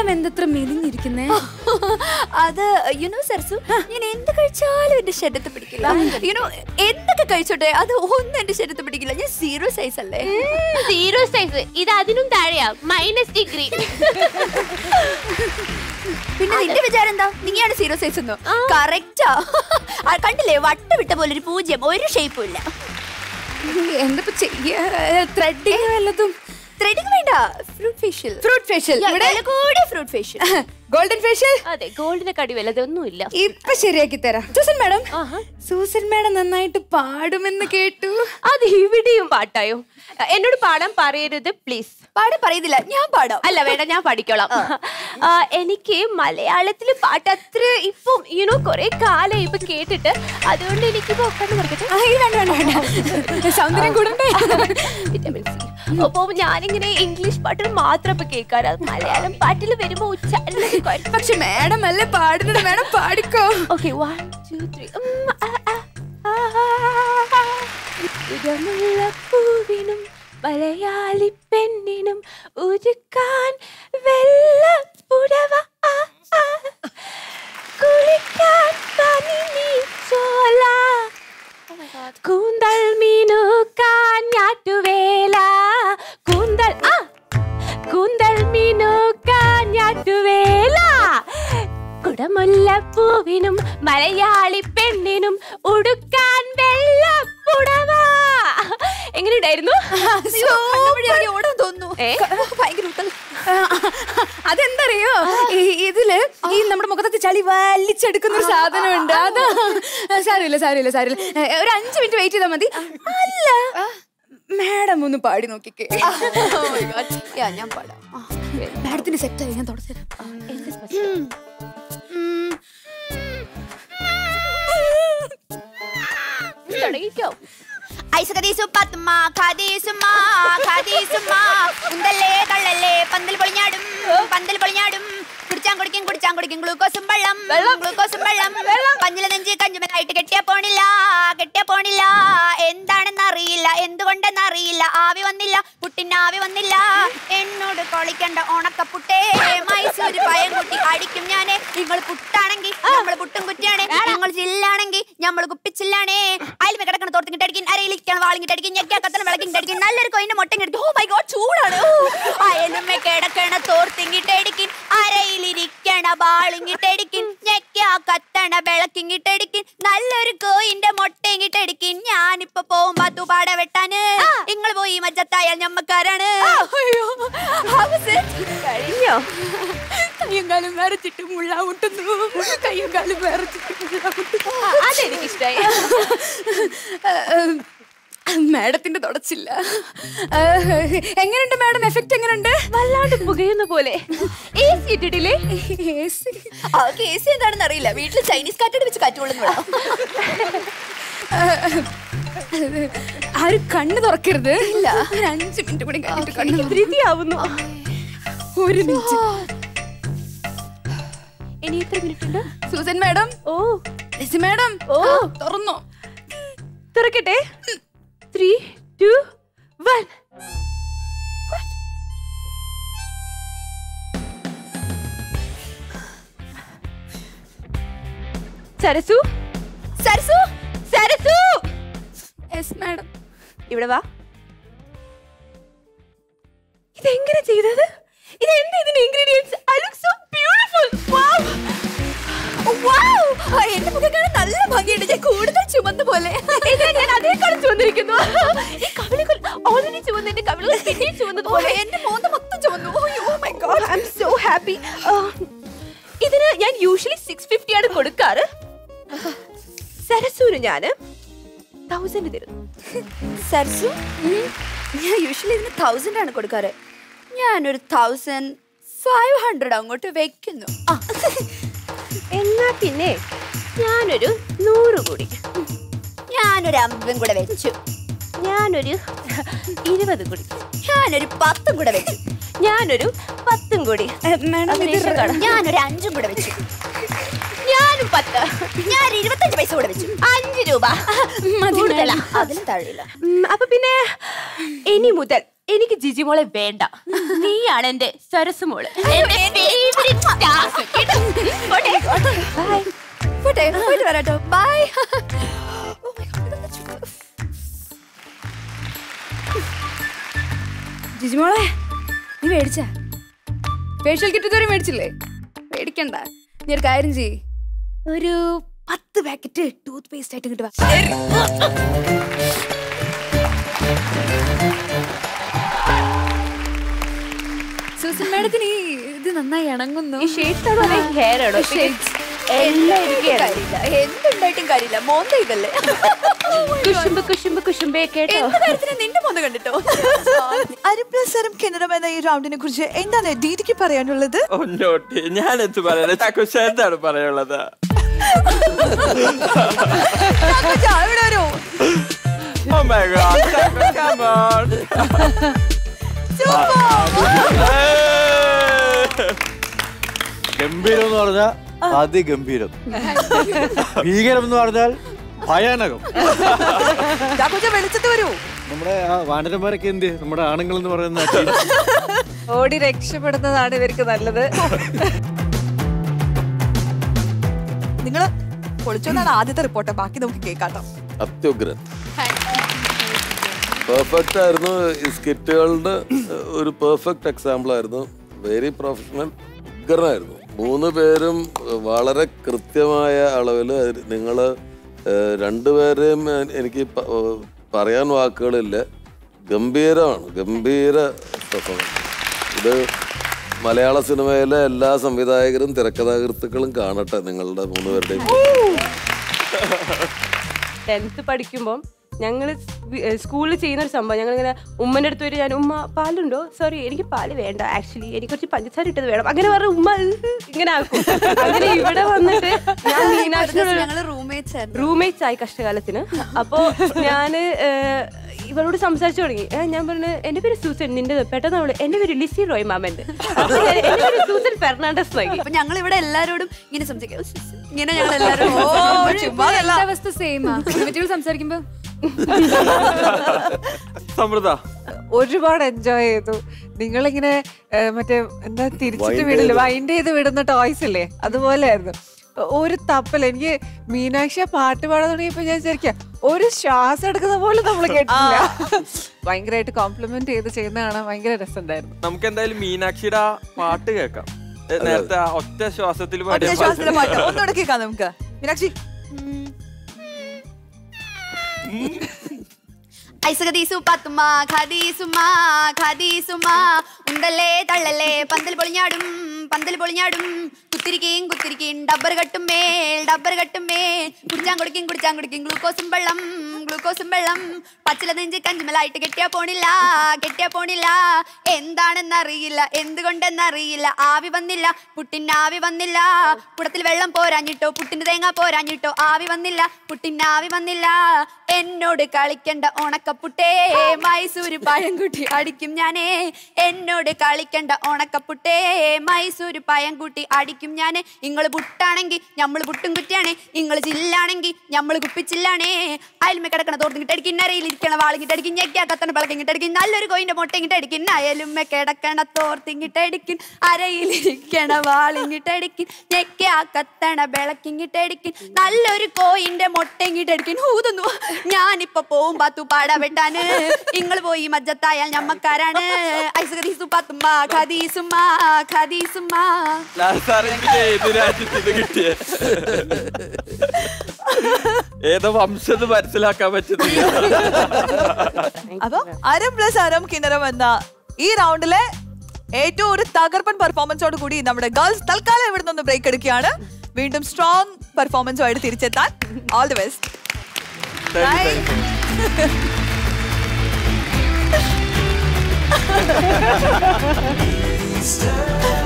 Madam എന്തത്ര മെലിഞ്ഞിരിക്കുന്നേ അത് you know സർസു ഞാൻ എന്ത് കഴിച്ചാലും എന്റെ ശരീരത്തെ പിടിക്കില്ല യുനോ എന്തൊക്കെ കഴിച്ചോട്ടെ അത് ഒന്നും എന്റെ ശരീരത്തെ പിടിക്കില്ല ഞാൻ സീറോ സൈസ് അല്ലേ സീറോ സൈസ് ഇത് അതിനും താഴെയാ മൈനസ് ഡിഗ്രി പിന്നെ നിന്റെ വിചാരം എന്താ നീയാണ് സീറോ സൈസ് എന്നോ കറക്റ്റാ കണ്ടില്ലേ വട്ട വിട്ട പോലെ ഒരു പൂജ്യം ഒരു ഷേപ്പും ഇല്ല എന്തപ്പോ ചെയ്യാ ത്രെഡിങ് വല്ലതും ത്രെഡിങ് വേണ്ട ഫ്രൂട്ട് ഫേഷ്യൽ ഫ്രൂട്ട് ഫേഷ്യൽ ഇവിടെ കൂടി ഫ്രൂട്ട് ഫേഷ്യൽ ഗോൾഡൻ ഫേഷ്യൽ അതെ ഗോൾഡിനെ കടി വല്ലതൊന്നുമില്ല ഇപ്പൊ ശരിയാക്കി തരാം സൂസൻ മാഡം ആഹാ. സൂസൻ മാഡം നന്നായിട്ട് പാടുമെന്ന് കേട്ടു അത് ഇവിടെയും പാട്ടായോ എന്നോട് പാടാൻ പറയരുത് പ്ലീസ് പാടെ പറയുന്നില്ല ഞാൻ പാടാം അല്ല വേണ്ട ഞാൻ പഠിക്കോളാം ആ, എനിക്ക് മലയാളത്തിൽ പാട്ട് അത്ര ഇപ്പം യുനോ കുറെ കാലം ഇപ്പൊ കേട്ടിട്ട് അതുകൊണ്ട് എനിക്കിപ്പോ കണ്ണു തുറക്കട്ടെ ആ, ഈ വേണ്ട വേണ്ട വേണ്ട സൗന്ദര്യം കൂടണ്ടേ വിറ്റാമിൻ സി അപ്പൊ ഞാനിങ്ങനെ ഇംഗ്ലീഷ് പാട്ടുകൾ മാത്രം ഇപ്പൊ കേൾക്കാറ് അത് മലയാളം പാട്ടിൽ വരുമ്പോ ഉച്ചാരണം പക്ഷെ മാഡം അല്ലേ പാടുന്നത് മാഡം പാടിക്കോ ഓക്കെ വൺ ടു ത്രീ പൂവിനും മലയാളി പെണ്ണിനും ഉരുക്കാൻ വെള്ളപ്പുടവ ആ, ആ. കുളിക്കാൻ പനി നീ ചോല കൂന്തൽ മീനുക്കാൻ ഞാറ്റുവേല കൂന്തൽ ആ കൂന്തൽ മീനുക്കാൻ ഞാറ്റുവേല കുടമുല്ലപ്പൂവിനും മലയാളി പെണ്ണിനും ഉടുക്കാൻ വെള്ളപ്പുടവ എങ്ങനെയുണ്ടായിരുന്നു ഓടാൻ തോന്നുന്നു ഏ? ഭയങ്കര ഉത്തൽ അതെന്തറിയോ ഈ- ഇതില് ഈ നമ്മുടെ മുഖത്തെ ചളി വലിച്ചെടുക്കുന്ന ഒരു സാധനമുണ്ട് അതാ സാരമില്ല സാരമില്ല സാരമില്ല ഏ, ഒരു അഞ്ചു മിനിറ്റ് വെയിറ്റ് ചെയ്താൽ മതി അല്ല മാഡം ഒന്ന് പാടി നോക്കിക്കേ Oh my God. Yeah, ഞാൻ പാടാം മാഡത്തിന് സെറ്റ് ആയി ഞാൻ തുടച്ചു തുടങ്ങിക്കോ ഐസ് കദീസു പത്മ ഖദീസുമാ ഖദീസുമാ ഉന്തല്ലേ തള്ളല്ലേ പന്തൽ പൊളിഞ്ഞാടും പന്തൽ പൊളിഞ്ഞാടും കുടിച്ചാൻ കുടിക്കും കുടിച്ചാൻ കുടിക്കും ഗ്ലൂക്കോസും വെള്ളം ഗ്ലൂക്കോസും വെള്ളം പഞ്ഞില നെഞ്ച് കഞ്ചുമനായിട്ട് കെട്ടിയ പോണില്ല കെട്ടിയ പോണില്ല എന്താണെന്ന് അറിയില്ല എന്തുകൊണ്ടെന്ന് അറിയില്ല ആവി വന്നില്ല പുട്ടിന് ആവി വന്നില്ല എന്നോട് കളിക്കണ്ട ഉണക്കപ്പുട്ടേ മൈസൂര് പയം കുട്ടി അടിക്കും ഞാനേ നിങ്ങൾ പുട്ടാണെങ്കിൽ നമ്മൾ പുട്ടും കുറ്റിയാണേ നിങ്ങൾ ജില്ലാണെങ്കിൽ നമ്മൾ കുപ്പിച്ചില്ലാണേ അയൽമ കിടക്കണ തോർത്തിങ്ങിട്ട് അടിക്കും അരയിലിരിക്കണം വാളിങ്ങിട്ട് അടിക്കും ഞെക്കിയാ കത്തണം വിളക്കിങ്ങിട്ട് അടിക്കും നല്ലൊരു കൊയിന്റെ മുട്ട അടിക്കും ഓ മൈ ഗോഡ് ചൂടാണ് ഓ, അയലുമ്മ കിടക്കണ തോർത്തിങ്ങിട്ട് അടിക്കും അരയിലിരിക്കണ ബാളിങ്ങിട്ട് അടിക്കും ഞെക്കിയാ കത്തണ വിളക്കിങ്ങിട്ട് അടിക്കും നല്ലൊരു കോയിന്റെ മുട്ടയിങ്ങിട്ട് അടിക്കും ഞാനിപ്പോ പോകും പത്തുപാട വെട്ടാന് നിങ്ങൾ പോയി മജ്ജത്തായാൽ ഞമ്മക്കാരാണ് അയ്യോ കഴിഞ്ഞോ കയ്യും കാലും വരച്ചിട്ട് മുള്ള മുട്ടുന്നു കയ്യും കാലും വരച്ചിട്ട് മുള്ള മുട്ടുന്നു അതെനിക്കിഷ്ടായി മാഡത്തിന്റെ തുടച്ചില്ല ആ, എങ്ങനെയുണ്ട് മാഡം എഫക്റ്റ് എങ്ങനെയുണ്ട് വല്ലാണ്ട് പുകയുന്ന പോലെ ഏസി ഇട്ടിട്ടില്ലേ AC. ആ കേസ് എന്താണെന്ന് അറിയില്ല വീട്ടിൽ ചൈനീസ് കാറ്റടി വെച്ച് കാറ്റുകൊള്ളുന്നു ആരും കണ്ണ് തുറക്കരുത് ഇല്ല ഒരു അഞ്ച് മിനിറ്റ് കൂടി കഴിഞ്ഞിട്ട് കണ്ണ് തുറ- ധൃതിയാവുന്നു ഒരു മിനിറ്റ് ഇനി എത്ര മിനിറ്റ് ഉണ്ട് സൂസൻ മാഡം ഓ ലിസി മാഡം ഓ തുറന്നോ തുറക്കട്ടെ three two one Sarasu Sarasu Sarasu yes madam ഇവിടെ വാ ഇതെങ്ങനെ ചെയ്തത് ഇതെന്ത് ഇതിന്റെ ingredients I look so beautiful wow എന്റെ മുഖം കാണാൻ നല്ല ഭംഗിയുണ്ട് ഞാൻ കൂടുതൽ ചുമന്ന പോലെ ഇതാ ഞാൻ അതേക്കാളും ചുവന്നിരിക്കുന്നു ഈ കവിളുകൾ ഓൾറെഡി ചുവന്ന് എന്റെ കവിളുകൾ പിന്നെയും ചുവന്നത് പോലെ എന്റെ മോന്ത മൊത്തം ചുമന്നു oh my God I'm so happy ഇതിന് ഞാൻ യൂഷ്വലി സിക്സ് ഫിഫ്റ്റി ആണ് കൊടുക്കാറ് സരസൂര് ഞാന് തൗസൻഡ് തരുന്നു സർസു ഞാൻ യൂഷ്വലി ഇതിന് തൗസൻഡ് ആണ് കൊടുക്കാറ് ഞാനൊരു തൗസൻഡ് ഫൈവ് ഹൺഡ്രഡ് അങ്ങോട്ട് വെക്കുന്നു എന്നാ പിന്നെ ഞാനൊരു നൂറ് കൂടി ഞാനൊരു അമ്പതും കൂടെ വെച്ചു ഞാനൊരു ഇരുപത് കൂടി ഞാനൊരു പത്തും കൂടെ വെച്ചു ഞാനൊരു പത്തും കൂടി മാഡം ഇത് അതിനേശം കാണാം. ഞാനൊരു അഞ്ചും കൂടെ വെച്ചു ഞാനും പത്ത് ഞാൻ ഇരുപത്തഞ്ച് പൈസ കൂടെ വെച്ചു അഞ്ച് രൂപ കൂടുതലാ അതിലും താഴെയില്ല ഉം, അപ്പൊ പിന്നെ ഇനി മുതൽ എനിക്ക് ജിജിമോളെ വേണ്ട നീയാണ് എന്റെ സരസുമോള് എന്റെ baby. കേട്ടോ ബൈ ജിജിമോളെ നീ മേടിച്ച ഫേഷ്യൽ കിറ്റ് ഇതുവരെ മേടിച്ചില്ലേ മേടിക്കണ്ട നീ ഒരു കാര്യം ചെയ്യ് ഒരു പത്ത് പാക്കറ്റ് ടൂത്ത് പേസ്റ്റ് ആയിട്ട് കിട്ടുക സൂസൻ മാഡത്തിന് ഈ ഇത് നന്നായി ഇണങ്ങുന്നു ഈ ഷേഡ്സ് ആണോ ഹെയർ ആണോ Shades. എല്ലാം എനിക്ക് കാര്യമില്ല എന്തുണ്ടായിട്ടും കാര്യമില്ല മോന്ത ഇതല്ലേ കുശുമ്പ് കുശുമ്പ് കുശുമ്പേ കേട്ടോ എന്ത് കാര്യത്തിന് നിന്റെ മോന്ത കണ്ടിട്ടോ അരിപ്ലസരം കിണറും എന്ന ഈ റൗണ്ടിനെ കുറിച്ച് എന്താണ് ദീദിക്ക് പറയാനുള്ളത് ഒന്നോട്ടി ഞാൻ എന്ത് പറയാനാ ചക്കുശ എന്താണ് പറയാനുള്ളത് ചാക്കോച്ചാ, ഇവിടെ വരൂ. Oh my God, ചക്കു, come on. ഗംഭീരം എന്ന് പറഞ്ഞാൽ അതിഗംഭീരം ഭീകരം എന്ന് പറഞ്ഞാൽ ഭയാനകം ചാക്കോച്ചാ, വെളിച്ചത്ത് വരൂ നമ്മുടെ ആ വാനരന്മാരൊക്കെ എന്ത് നമ്മുടെ ആണുങ്ങൾ എന്ന് പറയുന്ന team. ഓടി രക്ഷപ്പെടുന്നതാണ് ഇവർക്ക് നല്ലത് നിങ്ങള് പൊളിച്ചോന്നാണ് ആദ്യത്തെ റിപ്പോർട്ട് ബാക്കി നമുക്ക് കേൾക്കാട്ടോ അത്യുഗ്രൻ പെർഫെക്റ്റ് ആയിരുന്നു ഈ സ്കിറ്റുകളുടെ ഒരു പെർഫെക്റ്റ് എക്സാമ്പിൾ ആയിരുന്നു വെരി പ്രൊഫഷണൽ ഉഗ്രനായിരുന്നു മൂന്ന് പേരും വളരെ കൃത്യമായ അളവിൽ നിങ്ങൾ രണ്ടുപേരെയും എനിക്ക് പ- പറയാൻ വാക്കുകളില്ല ഗംഭീരമാണ് ഗംഭീര പെർഫോമൻസ് ഇത് മലയാള സിനിമയിലെ എല്ലാ സംവിധായകരും തിരക്കഥാകൃത്തുക്കളും കാണട്ടെ നിങ്ങളുടെ മൂന്നുപേരുടെയും ടെൻത്ത് പഠിക്കുമ്പോൾ ഞങ്ങൾ സ്കൂളിൽ ചെയ്യുന്ന ഒരു സംഭവം ഞങ്ങൾ ഇങ്ങനെ ഉമ്മൻ്റെ അടുത്ത് വരും ഞാൻ ഉമ്മ പാലുണ്ടോ സോറി എനിക്ക് പാല് വേണ്ട ആക്ച്വലി എനിക്ക് കുറച്ച് പഞ്ചസാര ഇട്ടത് വേണം അങ്ങനെ പറഞ്ഞ ഉമ്മ "ഉഹ്" ഇങ്ങനെ ആക്കും അങ്ങനെ ഇവിടെ വന്നിട്ട് ഞാൻ മീനാക്ഷിനോട് ഞങ്ങള് റൂംമേറ്റ്സ് ആയിരുന്നു റൂംമേറ്റ്സ് ആയി കഷ്ടകാലത്തിന് അപ്പോ ഞാന് ഏഹ്, ഇവളോട് സംസാരിച്ചു തുടങ്ങി ഏഹ്, ഞാൻ പറഞ്ഞു എന്റെ പേര് സൂസൻ നിന്റെ പെട്ടെന്ന് അവള് എന്റെ പേര് ലിസി റോയ് മാമന്റെ അപ്പൊ ഞാൻ, എന്റെ പേര് സൂസൻ ഫെർണാണ്ടസ് നൽകി അപ്പൊ ഞങ്ങൾ ഇവിടെ എല്ലാരോടും ഇങ്ങനെ സംസാരിക്കും ഉസ് ഉസ്. ഇങ്ങനെ ഞങ്ങൾ എല്ലാവരും ചുമ്മാതല്ല എന്റെ അവസ്ഥ സെയിം ആ സംസാരിക്കുമ്പോ സമൃദ്ധ ഒരുപാട് എൻജോയ് ചെയ്തു നിങ്ങളിങ്ങനെ ഏ, മറ്റേ എന്താ തിരിച്ചിട്ട് Wind വിടില്ല ചെയ്ത്. വൈൻഡ് ചെയ്ത് വിടുന്ന ടോയ്സ് ഇല്ലേ അതുപോലെയായിരുന്നു ഒരു തപ്പൽ എനിക്ക് മീനാക്ഷി പാട്ട് പാടാൻ തുടങ്ങിയപ്പോ ഞാൻ ശരിക്കും ഒരു ശ്വാസം എടുക്കുന്ന പോലെ നമ്മൾ കേട്ടില്ല ഭയങ്കരമായിട്ട് കോംപ്ലിമെന്റ് ചെയ്ത് ചെയ്യുന്ന കാണാൻ ഭയങ്കര രസമുണ്ടായിരുന്നു നമുക്ക് എന്തായാലും മീനാക്ഷിയുടെ ആ പാട്ട് കേൾക്കാം ഏ, നേരത്തെ ആ ഒറ്റ ശ്വാസത്തിൽ ഒറ്റ പാടിയ ശ്വാസത്തിലെ പാട്ട്. പാട്ട് ഒന്നുകൂടെ കേൾക്കാം നമുക്ക് മീനാക്ഷി ഐസകദീസു പത്തുമ്മ ഖദീസുമ്മ ഖദീസുമ്മ ഉണ്ടല്ലേ തള്ളല്ലേ പന്തൽ പൊളിഞ്ഞാടും പന്തൽ പൊളിഞ്ഞാടും കുത്തിരിക്കയും കുത്തിരിക്കയും ഡബ്ബർ കട്ടും മേൽ ഡബ്ബർ കട്ടും മേൽ കുടിച്ചാൻ കുടിക്കും കുടിച്ചാൻ കുടിക്കും ഗ്ലൂക്കോസും വെള്ളം ഗ്ലൂക്കോസും വെള്ളം പച്ചില നെഞ്ച് കഞ്ചുമലായിട്ട് കെട്ടിയാ പോണില്ല കെട്ടിയാ പോണില്ല എന്താണെന്നറിയില്ല എന്തുകൊണ്ടെന്നറിയില്ല ആവി വന്നില്ല പുട്ടിന് ആവി വന്നില്ല കുടത്തിൽ വെള്ളം പോരാഞ്ഞിട്ടോ പുട്ടിന് തേങ്ങ പോരാഞ്ഞിട്ടോ ആവി വന്നില്ല പുട്ടിന് ആവി വന്നില്ല എന്നോട് കളിക്കണ്ട ഉണക്കപ്പുട്ടേ മൈസൂര് പഴംകുട്ടി അടിക്കും ഞാനേ എന്നോട് കളിക്കണ്ട ഉണക്കപ്പുട്ടേ മൈസൂര് പഴംകുട്ടി അടിക്കും ഞാനേ ഇങ്ങള് പുട്ടാണെങ്കിൽ ഞമ്മള് പുട്ടും കുറ്റിയാണേ ഇങ്ങള് ചില്ലാണെങ്കിൽ ഞമ്മള് കുപ്പിച്ചില്ലാണേ അയൽമ കിടക്കണ തോർത്തിങ്ങിട്ട് അടിക്കും നരയിലിരിക്കണ വാളിങ്ങിട്ട് അടിക്കും ഞെക്കിയാ കത്തണ പിളക്കിങ്ങിട്ട് അടിക്കും നല്ലൊരു കോയിന്റെ മുട്ടങ്ങിട്ട് അടിക്കും അയലുമ്മ കിടക്കണ തോർത്തിങ്ങിട്ട് അടിക്കും അരയിലിരിക്കണ വാളിങ്ങിട്ട് അടിക്കും ഞെക്കിയാ കത്തണ വിളക്കിങ്ങിട്ട് അടിക്കും നല്ലൊരു കോയിന്റെ മുട്ടങ്ങിട്ട് അടിക്കും ഹൂതുന്നു ഞാനിപ്പൊ പോവും പാത്തു പാട വെട്ടാന് നിങ്ങൾ പോയി മജ്ജത്തായാൽ ഞമ്മക്കാരാണ് ഐസുഖദീസു പാത്തുമ്മ ഖദീസുമ്മ ഖദീസുമ്മ ലാൽ സാർ എനിക്ക് ഏത് രാജ്യത്ത് ഇത് കിട്ടിയ ഏതോ വംശത് മനസ്സിലാക്കാൻ പറ്റുന്നില്ല അപ്പൊ അരം പ്ലസ് അരം കിണറം എന്ന ഈ റൗണ്ടിലെ ഏറ്റവും ഒരു തകർപ്പൻ പെർഫോമൻസോട് കൂടി നമ്മുടെ ഗേൾസ് തൽക്കാലം ഇവിടെ നിന്ന് ബ്രേക്ക് എടുക്കുകയാണ് വീണ്ടും സ്ട്രോങ് പെർഫോമൻസുമായിട്ട് തിരിച്ചെത്താൻ all the best Thank you, thank you. Bye.